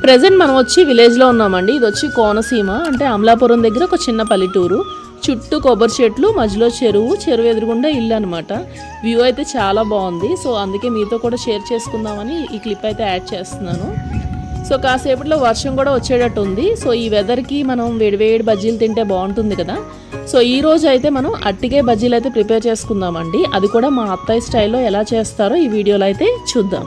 present మనం వచ్చి విలేజ్లో ఉన్నామండి ఇది వచ్చి కోనసీమ అంటే అమలాపురం దగ్గర ఒక చిన్న పల్లెటూరు చుట్టూ కొబ్బరి చెట్లు మధ్యలో చెరువు చెరువు ఎదురుగుండా ఇల్లు అనమాట వ్యూ అయితే చాలా బాగుంది సో అందుకే మీతో కూడా షేర్ చేసుకుందామని ఈ క్లిప్ అయితే యాడ్ చేస్తున్నాను సో కాసేపట్లో వర్షం కూడా వచ్చేటట్టు ఉంది సో ఈ వెదర్కి మనం వేడివేడి బజ్జీలు తింటే బాగుంటుంది కదా సో ఈ రోజు అయితే మనం అట్టికే బజ్జీలు అయితే ప్రిపేర్ చేసుకుందామండి అది కూడా మా అత్తయ్య స్టైల్లో ఎలా చేస్తారో ఈ వీడియోలో అయితే చూద్దాం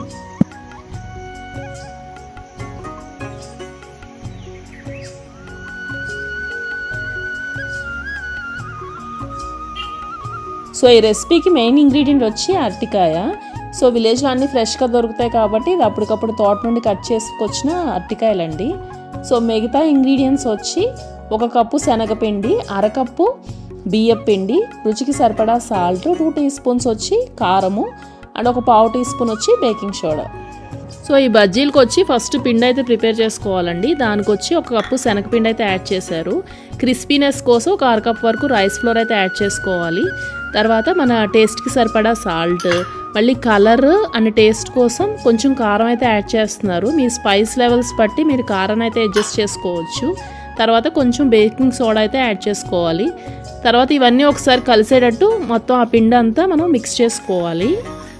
సో ఈ రెసిపీకి మెయిన్ ఇంగ్రీడియంట్ వచ్చి అరటికాయ సో విలేజ్లో అన్నీ ఫ్రెష్గా దొరుకుతాయి కాబట్టి ఇది అప్పటికప్పుడు తోట నుండి కట్ చేసుకొచ్చిన అరటికాయలండి సో మిగతా ఇంగ్రీడియంట్స్ వచ్చి ఒక కప్పు శనగపిండి అరకప్పు బియ్యం పిండి రుచికి సరిపడా సాల్ట్ టూ టీ స్పూన్స్ వచ్చి కారము అండ్ ఒక పావు టీ స్పూన్ వచ్చి బేకింగ్ సోడా సో ఈ బజ్జీలకు వచ్చి ఫస్ట్ పిండి అయితే ప్రిపేర్ చేసుకోవాలండి దానికి వచ్చి ఒక కప్పు శనగపిండి అయితే యాడ్ చేశారు క్రిస్పీనెస్ కోసం ఒక అర కప్ వరకు రైస్ ఫ్లోర్ అయితే యాడ్ చేసుకోవాలి తర్వాత మన టేస్ట్కి సరిపడా సాల్ట్ మళ్ళీ కలర్ అండ్ టేస్ట్ కోసం కొంచెం కారం అయితే యాడ్ చేస్తున్నారు మీ స్పైస్ లెవెల్స్ బట్టి మీరు కారం అయితే అడ్జస్ట్ చేసుకోవచ్చు తర్వాత కొంచెం బేకింగ్ సోడా అయితే యాడ్ చేసుకోవాలి తర్వాత ఇవన్నీ ఒకసారి కలిసేటట్టు మొత్తం ఆ పిండి అంతా మనం మిక్స్ చేసుకోవాలి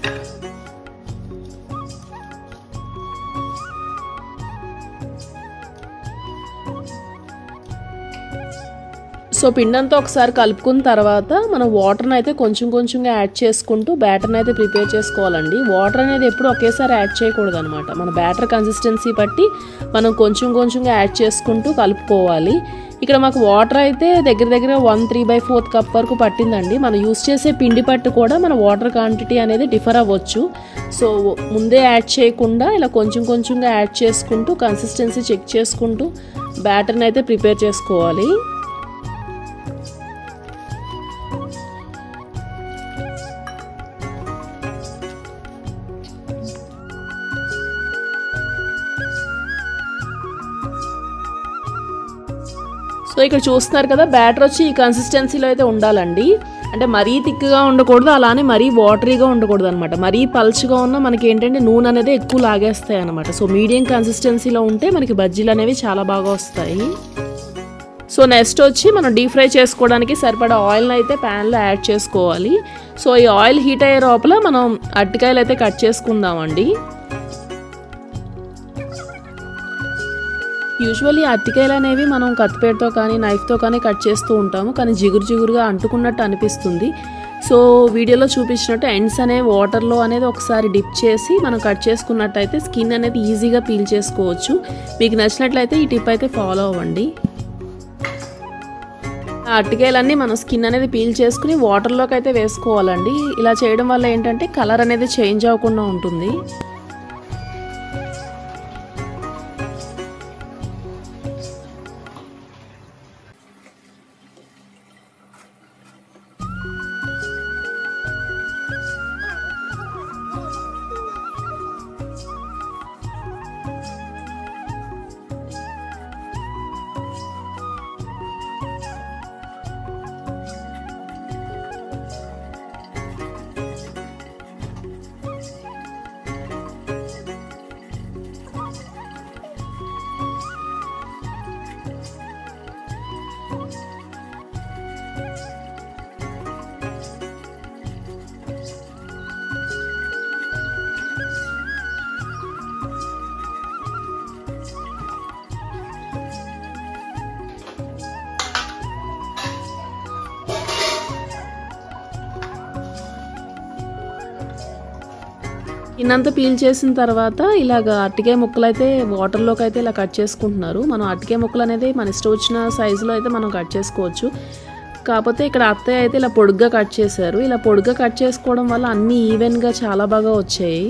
సో పిండంతా ఒకసారి కలుపుకున్న తర్వాత మనం వాటర్ని అయితే కొంచెం కొంచెంగా యాడ్ చేసుకుంటూ బ్యాటర్ని అయితే ప్రిపేర్ చేసుకోవాలండి వాటర్ అనేది ఎప్పుడు ఒకేసారి యాడ్ చేయకూడదు అనమాట మన బ్యాటర్ కన్సిస్టెన్సీ బట్టి మనం కొంచెం కొంచెంగా యాడ్ చేసుకుంటూ కలుపుకోవాలి ఇక్కడ మాకు వాటర్ అయితే దగ్గర దగ్గర one three by fourth cup వరకు పట్టిందండి మనం యూస్ చేసే పిండి పట్టు కూడా మన వాటర్ క్వాంటిటీ అనేది డిఫర్ అవ్వచ్చు సో ముందే యాడ్ చేయకుండా ఇలా కొంచెం కొంచెంగా యాడ్ చేసుకుంటూ కన్సిస్టెన్సీ చెక్ చేసుకుంటూ బ్యాటర్ని అయితే ప్రిపేర్ చేసుకోవాలి సో ఇక్కడ చూస్తున్నారు కదా బ్యాటర్ వచ్చి ఈ కన్సిస్టెన్సీలో అయితే ఉండాలండి అంటే మరీ థిక్గా ఉండకూడదు అలానే మరీ వాటరీగా ఉండకూడదు అనమాట మరీ పల్చగా ఉన్న మనకి ఏంటంటే నూనె అనేది ఎక్కువ లాగేస్తాయి అనమాట సో మీడియం కన్సిస్టెన్సీలో ఉంటే మనకి బజ్జీలు అనేవి చాలా బాగా వస్తాయి సో నెక్స్ట్ వచ్చి మనం డీప్ ఫ్రై చేసుకోవడానికి సరిపడా ఆయిల్ని అయితే ప్యాన్లో యాడ్ చేసుకోవాలి సో ఈ ఆయిల్ హీట్ అయ్యే లోపల మనం అరటికాయలు అయితే కట్ చేసుకుందామండి యూజువల్లీ అరటికాయలు అనేవి మనం కత్తిపేటతో కానీ నైఫ్తో కానీ కట్ చేస్తూ ఉంటాము కానీ జిగురు జిగురుగా అంటుకున్నట్టు అనిపిస్తుంది సో వీడియోలో చూపించినట్టు ఎండ్స్ అనేవి వాటర్లో అనేది ఒకసారి డిప్ చేసి మనం కట్ చేసుకున్నట్టయితే స్కిన్ అనేది ఈజీగా పీల్ చేసుకోవచ్చు మీకు నచ్చినట్లయితే ఈ టిప్ అయితే ఫాలో అవ్వండి ఆ అరటికాయలన్నీ మనం స్కిన్ అనేది పీల్ చేసుకుని వాటర్లోకి అయితే వేసుకోవాలండి ఇలా చేయడం వల్ల ఏంటంటే కలర్ అనేది చేంజ్ అవ్వకుండా ఉంటుంది ఇన్నంత పీల్ చేసిన తర్వాత ఇలాగ అరటికాయ ముక్కలు అయితే వాటర్లోకి అయితే ఇలా కట్ చేసుకుంటున్నారు మనం అరటికాయ ముక్కలు అనేది మన ఇష్టం వచ్చిన సైజులో అయితే మనం కట్ చేసుకోవచ్చు కాకపోతే ఇక్కడ అత్తయ్య అయితే ఇలా పొడుగ్గా కట్ చేశారు ఇలా పొడుగ్గా కట్ చేసుకోవడం వల్ల అన్నీ ఈవెన్గా చాలా బాగా వచ్చాయి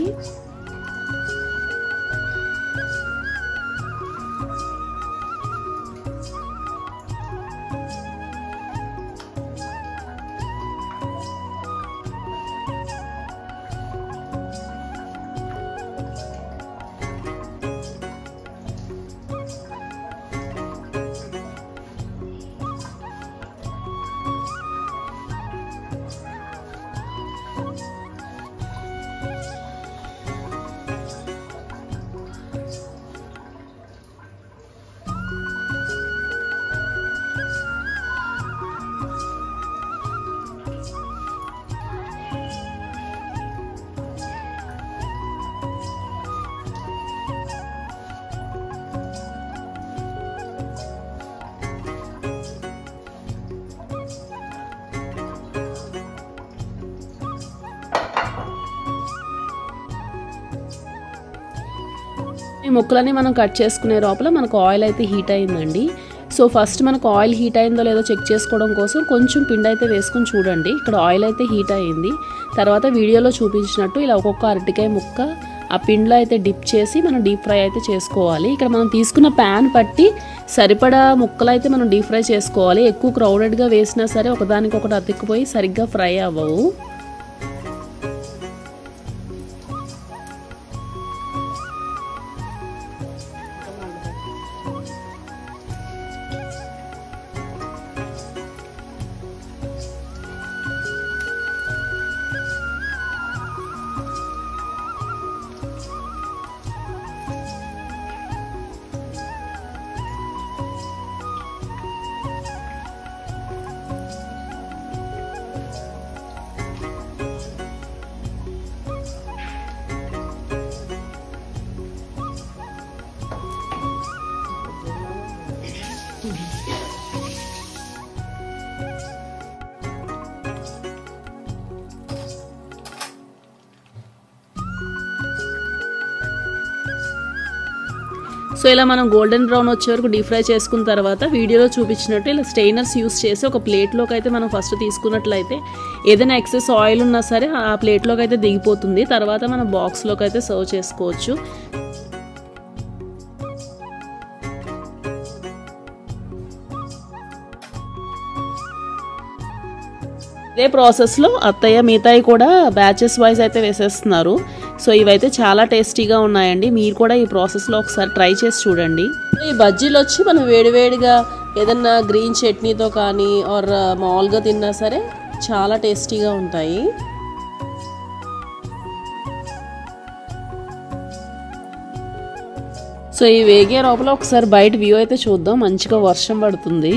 ఈ ముక్కలన్నీ మనం కట్ చేసుకునే లోపల మనకు ఆయిల్ అయితే హీట్ అయిందండి సో ఫస్ట్ మనకు ఆయిల్ హీట్ అయిందో లేదో చెక్ చేసుకోవడం కోసం కొంచెం పిండి అయితే వేసుకొని చూడండి ఇక్కడ ఆయిల్ అయితే హీట్ అయింది తర్వాత వీడియోలో చూపించినట్టు ఇలా ఒక్కొక్క అరటికాయ ముక్క ఆ పిండిలో అయితే డిప్ చేసి మనం డీప్ ఫ్రై అయితే చేసుకోవాలి ఇక్కడ మనం తీసుకున్న ప్యాన్ పట్టి సరిపడా ముక్కలు అయితే మనం డీప్ ఫ్రై చేసుకోవాలి ఎక్కువ క్రౌడెడ్గా వేసినా సరే ఒకదానికొకటి అతుక్కుపోయి సరిగ్గా ఫ్రై అవ్వవు సో ఇలా మనం గోల్డెన్ బ్రౌన్ వచ్చే వరకు డీప్ ఫ్రై చేసుకున్న తర్వాత వీడియోలో చూపించినట్టు ఇలా స్టెయినర్స్ యూస్ చేసి ఒక ప్లేట్లోకి అయితే మనం ఫస్ట్ తీసుకున్నట్లయితే ఏదైనా ఎక్సెస్ ఆయిల్ ఉన్నా సరే ఆ ప్లేట్లోకి అయితే దిగిపోతుంది తర్వాత మనం బాక్స్లోకి అయితే సర్వ్ చేసుకోవచ్చు ఇదే ప్రాసెస్లో అత్తయ్య మిగతాయి కూడా బ్యాచెస్ వైజ్ అయితే వేసేస్తున్నారు సో ఇవైతే చాలా టేస్టీగా ఉన్నాయండి మీరు కూడా ఈ ప్రాసెస్లో ఒకసారి ట్రై చేసి చూడండి ఈ బజ్జీలు వచ్చి మనం వేడివేడిగా ఏదన్నా గ్రీన్ చట్నీతో కానీ ఆర్ మామూలుగా తిన్నా సరే చాలా టేస్టీగా ఉంటాయి సో ఈ వేగే లోపల ఒకసారి బయట వ్యూ అయితే చూద్దాం మంచిగా వర్షం పడుతుంది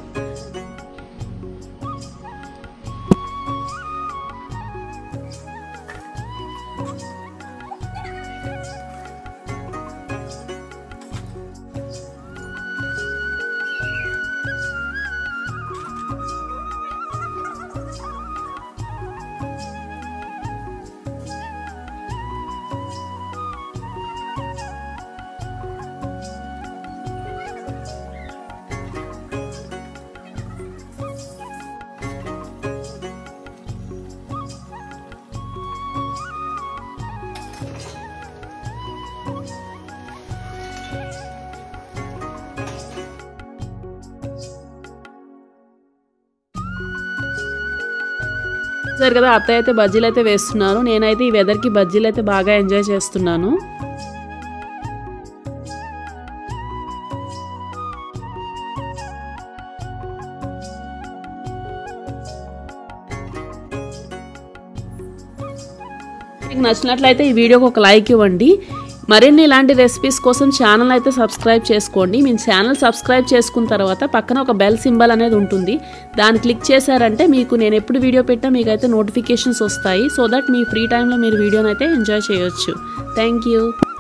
సరే కదా అత్తయ్య అయితే బజ్జీలు అయితే వేస్తున్నారు నేనైతే ఈ వెదర్కి బజ్జీలు అయితే బాగా ఎంజాయ్ చేస్తున్నాను మీకు నచ్చినట్లయితే ఈ వీడియోకి ఒక లైక్ ఇవ్వండి మరిన్ని ఇలాంటి రెసిపీస్ కోసం ఛానల్ అయితే సబ్స్క్రైబ్ చేసుకోండి మీ ఛానల్ సబ్స్క్రైబ్ చేసుకున్న తర్వాత పక్కన ఒక బెల్ సింబల్ అనేది ఉంటుంది దాన్ని క్లిక్ చేశారంటే మీకు నేను ఎప్పుడు వీడియో పెట్టా మీకైతే నోటిఫికేషన్స్ వస్తాయి సో దట్ మీ ఫ్రీ టైంలో మీరు వీడియోని అయితే ఎంజాయ్ చేయొచ్చు థ్యాంక్ యూ